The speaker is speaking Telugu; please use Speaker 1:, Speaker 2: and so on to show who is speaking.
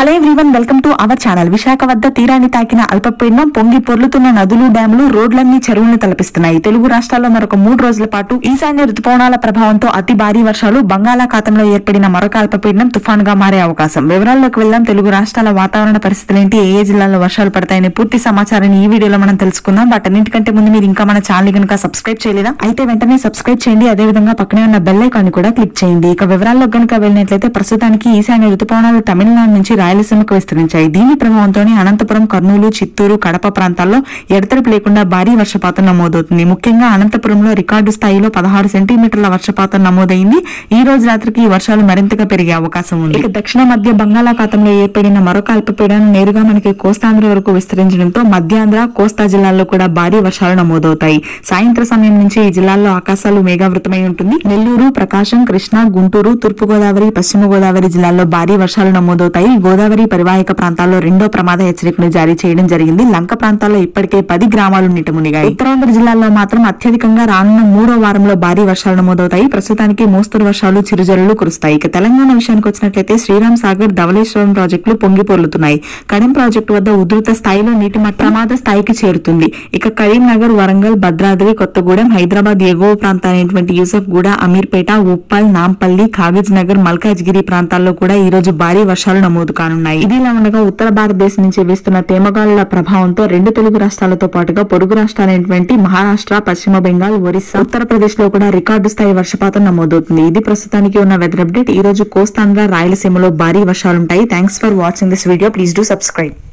Speaker 1: hello everyone welcome to our channel Visakha వద్ద తీరాన్ని తాకిన అల్పపీడనం పొంగి పొర్లుతున్న నదులు డ్యాములు రోడ్లన్నీ చెరువులను తలపిస్తున్నాయి తెలుగు రాష్ట్రాల్లో మరొక మూడు రోజుల పాటు ఈశాన్య రుతుపవనాల ప్రభావంతో అతి భారీ వర్షాలు బంగాళాఖాతంలో ఏర్పడిన మరొక అల్పపీడనం తుఫాన్ గా మారే అవకాశం వివరాల్లోకి వెళ్దాం తెలుగు రాష్ట్రాల వాతావరణ పరిస్థితులు ఏంటి ఏ ఏ జిల్లాల్లో వర్షాలు పడతాయని పూర్తి సమాచారాన్ని ఈ వీడియోలో మనం తెలుసుకుందాం వాటన్నిటికంటే ముందు మీరు ఇంకా మన ఛానల్ కనుక సబ్స్క్రైబ్ చేయలేదా అయితే వెంటనే సబ్స్క్రైబ్ చేయండి అదే విధంగా పక్కనే ఉన్న బెల్ ఐకాన్ కూడా క్లిక్ చేయండి ఇక వివరాల్లో కనుక వెళ్ళినట్లయితే ప్రస్తుతానికి ఈశాన్య రుతుపవనాలు తమిళనాడు నుంచి రాయలసీమకు విస్తరించాయి దీని ప్రభావంతోనే అనంతపురం కర్నూలు చిత్తూరు కడప ప్రాంతాల్లో ఎడతెరపు లేకుండా భారీ వర్షపాతం నమోదవుతుంది ముఖ్యంగా అనంతపురంలో రికార్డు స్థాయిలో పదహారు సెంటీమీటర్ల వర్షపాతం నమోదైంది ఈ రోజు రాత్రికి ఈ వర్షాలు మరింతగా పెరిగే అవకాశం ఉంది ఇక దక్షిణ మధ్య బంగాళాఖాతంలో ఏర్పడిన మరొక అల్పపీడనం నేరుగా మనకి కోస్తాంధ్ర వరకు విస్తరించడంతో మధ్యాంధ్ర కోస్తా జిల్లాల్లో కూడా భారీ వర్షాలు నమోదవుతాయి సాయంత్ర సమయం నుంచి ఈ జిల్లాల్లో ఆకాశాలు మేఘావృతమై ఉంటుంది నెల్లూరు ప్రకాశం కృష్ణా గుంటూరు తూర్పు గోదావరి పశ్చిమ గోదావరి జిల్లాల్లో భారీ వర్షాలు నమోదవుతాయి గోదావరి పరివాహక ప్రాంతాల్లో రెండో ప్రమాద హెచ్చరికను జారీ చేయడం జరిగింది లంక ప్రాంతాల్లో ఇప్పటికే పది గ్రామాలు నీట మునిగాయి ఉత్తరాంధ్ర జిల్లాల్లో మాత్రం అత్యధికంగా రానున్న మూడో వారంలో భారీ వర్షాలు నమోదవుతాయి ప్రస్తుతానికి మోస్తరు వర్షాలు చిరుజల్లులు కురుస్తాయి ఇక తెలంగాణ విషయానికి వచ్చినట్లయితే శ్రీరామ్ సాగర్ ధవళేశ్వరం ప్రాజెక్టులు పొంగి పొర్లుతున్నాయి కడెం ప్రాజెక్టు వద్ద ఉధృత స్థాయిలో నీటి మట్ట ప్రమాద స్థాయికి చేరుతుంది ఇక కరీంనగర్ వరంగల్ భద్రాద్రి కొత్తగూడెం హైదరాబాద్ ఎగువ ప్రాంతాలైనటువంటి యూసఫ్ గూడ అమీర్పేట ఉప్పల్ నాంపల్లి కాగజ్ నగర్ మల్కాజ్గిరి ప్రాంతాల్లో కూడా ఈ రోజు భారీ వర్షాలు నమోదు కానున్నాయి ఇదిలా ఉండగా ఉత్తర భారతదేశం నుంచి వీస్తున్న తేమగాలుల ప్రభావంతో రెండు తెలుగు రాష్ట్రాలతో పాటుగా పొరుగు రాష్ట్రాలైనటువంటి మహారాష్ట్ర పశ్చిమ బెంగాల్ ఒరిస్సా ఉత్తరప్రదేశ్ లో కూడా రికార్డు స్థాయి వర్షపాతం నమోదవుతుంది ఇది ప్రస్తుతానికి ఉన్న వెదర్ అప్డేట్ ఈ రోజు కోస్తాంధ్ర రాయలసీమలో భారీ వర్షాలుంటాయి thanks for watching this video please do subscribe